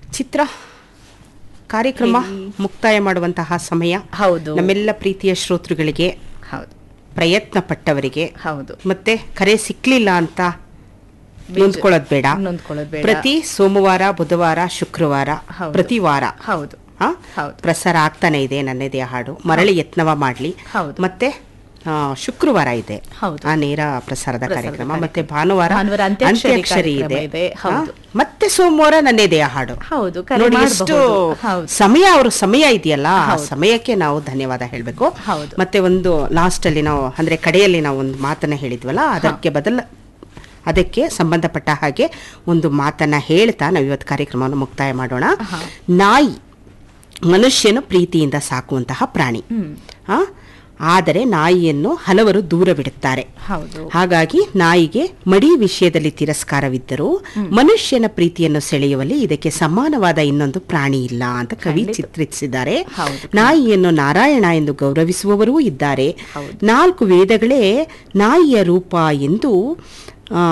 ಚಿತ್ರ ಕಾರ್ಯಕ್ರಮ ಮುಕ್ತಾಯ ಮಾಡುವಂತಹ ಸಮಯ ಹೌದು ನಮ್ಮೆಲ್ಲ ಪ್ರೀತಿಯ ಶ್ರೋತೃಗಳಿಗೆ ಹೌದು ಪ್ರಯತ್ನ ಪಟ್ಟವರಿಗೆ ಹೌದು ಮತ್ತೆ ಕರೆ ಸಿಕ್ಲಿಲ್ಲ ಅಂತ ನೊಂದ್ಕೊಳ್ಳೋದ್ ಬೇಡ ನೊಂದ್ಕೊಳ್ಳೋದ್ ಬೇಡ. ಪ್ರತಿ ಸೋಮವಾರ ಬುಧವಾರ ಶುಕ್ರವಾರ ಹೌದು. ಪ್ರತಿ ವಾರ ಹೌದು ಆ, ಹೌದು. ಪ್ರಸಾರ ಆಗ್ತಾನೆ ಇದೆ ನನ್ನದೇ ಹಾಡು ಮರಳಿ ಯತ್ನವ ಮಾಡ್ಲಿ ಹೌದು. ಮತ್ತೆ ಆ, ಶುಕ್ರವಾರ ಇದೆ ಹೌದು. ಆ ನೇರ ಪ್ರಸಾರದ ಪ್ರಸಾರದ ಕಾರ್ಯಕ್ರಮ ಕಾರ್ಯಕ್ರಮ. ಮತ್ತೆ ಭಾನುವಾರ ಭಾನುವಾರ ಅಂತ್ಯಾಕ್ಷರಿ ಅಂತ್ಯಾಕ್ಷರಿ ಕಾರ್ಯಕ್ರಮ ಇದೆ ಇದೆ. ಹೌದು. ಆ, ಮತ್ತೆ ಸೋಮವಾರ ನನ್ನೇದೇ ಹಾಡು ಹೌದು, ಕರೆ ನೋಡಿ ಮಾಡ್ಬಹುದು. ಎಷ್ಟು ಹೌದು. ಸಮಯ ಅವ್ರ ಸಮಯ ಇದೆಯಲ್ಲ ಆ ಹೌದು. ಸಮಯಕ್ಕೆ ನಾವು ಧನ್ಯವಾದ ಹೇಳಬೇಕು ಹೌದು. ಮತ್ತೆ ಒಂದು ಲಾಸ್ಟ್ ಅಲ್ಲಿ ನಾವು ಅಂದ್ರೆ ಕಡೆಯಲ್ಲಿ ನಾವು ಒಂದು ಮಾತನ್ನ ಹೇಳಿದ್ವಲ್ಲ ಅದಕ್ಕೆ ಬದಲ ಅದಕ್ಕೆ ಸಂಬಂಧಪಟ್ಟ ಹಾಗೆ ಒಂದು ಮಾತನ್ನ ಹೇಳ್ತಾ ನಾವು ಇವತ್ತು ಕಾರ್ಯಕ್ರಮವನ್ನು ಮುಕ್ತಾಯ ಮಾಡೋಣ ಹಾ. ನಾಯಿ ಮನುಷ್ಯನು ಪ್ರೀತಿಯಿಂದ ಸಾಕುವಂತಹ ಪ್ರಾಣಿ ಹ್ಮ್. ಆ, ಆದರೆ ನಾಯಿಯನ್ನು ಹಲವರು ದೂರ ಬಿಡುತ್ತಾರೆ ಹೌದು ಹಾಗಾಗಿ ನಾಯಿಗೆ ಮಡಿ ವಿಷಯದಲ್ಲಿ ತಿರಸ್ಕಾರವಿದ್ದರೂ ಮನುಷ್ಯನ ಪ್ರೀತಿಯನ್ನು ಸೆಳೆಯುವಲ್ಲಿ ಇದಕ್ಕೆ ಸಮಾನವಾದ ಇನ್ನೊಂದು ಪ್ರಾಣಿ ಇಲ್ಲ ಅಂತ ಕವಿ ಖಂಡಿತ. ಚಿತ್ರಿಸಿದ್ದಾರೆ ಹೌದು. ನಾಯಿಯನ್ನು ನಾರಾಯಣ ಎಂದು ಗೌರವಿಸುವವರೂ ಇದ್ದಾರೆ ಹೌದು. ನಾಲ್ಕು ವೇದಗಳೇ ನಾಯಿಯ ರೂಪ ಎಂದು ಆ,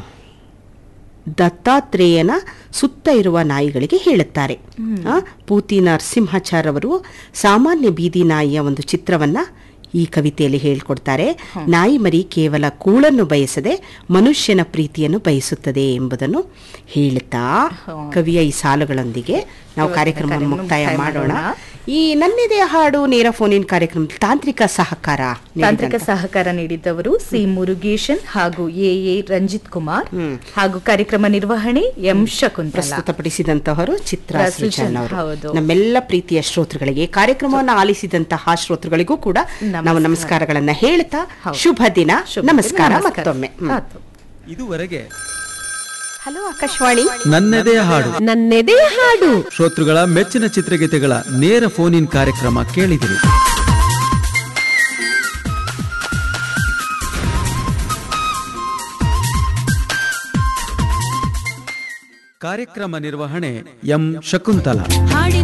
ದತ್ತಾತ್ರೇಯನ ಸುತ್ತ ಇರುವ ನಾಯಿಗಳಿಗೆ ಹೇಳುತ್ತಾರೆ ಆ, ಪೂತಿ ನರಸಿಂಹಾಚಾರ್ ಅವರು ಸಾಮಾನ್ಯ ಬೀದಿ ನಾಯಿಯ ಒಂದು ಚಿತ್ರವನ್ನ ಈ ಕವಿತೆಯಲ್ಲಿ ಹೇಳ್ಕೊಡ್ತಾರೆ ನಾಯಿ ಮರಿ ಕೇವಲ ಕೂಳನ್ನು ಬಯಸದೆ ಮನುಷ್ಯನ ಪ್ರೀತಿಯನ್ನು ಬಯಸುತ್ತದೆ ಎಂಬುದನ್ನು ಹೇಳುತ್ತಾ ಹ್ಮ್. ಕವಿಯ ಈ ಸಾಲುಗಳೊಂದಿಗೆ ನಾವು ಇವತ್ತಿನ ಕಾರ್ಯಕ್ರಮವನ್ನು ಕಾರ್ಯಕ್ರಮ ಮುಕ್ತಾಯ ಮುಕ್ತಾಯ ಮಾಡೋಣ ಮಾಡೋಣ. ಈ ನನ್ನಿದೆ ಹಾಡು ನೇರ ಫೋನಿನ ಕಾರ್ಯಕ್ರಮ ತಾಂತ್ರಿಕ ಸಹಕಾರ ತಾಂತ್ರಿಕ ನೀಡಿದಂತ- ಸಹಕಾರ ನೀಡಿದ್ದವರು ಸಿ ಮುರುಗೇಶನ್ ಹಾಗೂ ಎ ಎ ರಂಜಿತ್ ಕುಮಾರ್ ಹ್ಮ್. ಹಾಗೂ ಕಾರ್ಯಕ್ರಮ ನಿರ್ವಹಣೆ ಎಂ ಶಕುಂತಲಾ ಪ್ರಸ್ತುತಪಡಿಸಿದಂತಹವರು ಚಿತ್ರ ಸೃಜನ್, ಸೃಜನ್ ಅವರು ಹೌದು. ನಮ್ಮೆಲ್ಲ ಪ್ರೀತಿಯ ಶ್ರೋತೃಗಳಿಗೆ ಕಾರ್ಯಕ್ರಮವನ್ನು ಆಲಿಸಿದಂತಹ ಶ್ರೋತೃಗಳಿಗೂ ಕೂಡ ನಮಸ್ಕಾರ. ನಾವು ನಮಸ್ಕಾರಗಳನ್ನ ಹೇಳ್ತಾ ಹೌದು. ಶುಭ ದಿನ ಶುಭ ದಿನ, ನಮಸ್ಕಾರ ನಮಸ್ಕಾರ. ಮತ್ತೊಮ್ಮೆ ಹ್ಮ್. ಆತು. ಇದುವರೆಗೆ ಹಲೋ ಆಕಾಶವಾಣಿ ನನ್ನದೇ ಹಾಡು ನನ್ನೆದೆಯ ಹಾಡು ಶ್ರೋತೃಗಳ ಮೆಚ್ಚಿನ ಚಿತ್ರಗೀತೆಗಳ ನೇರ ಫೋನ್ ಇನ್ ಕಾರ್ಯಕ್ರಮ ಕೇಳಿದಿರಿ ಕಾರ್ಯಕ್ರಮ ನಿರ್ವಹಣೆ ಎಂ ಶಕುಂತಲಾ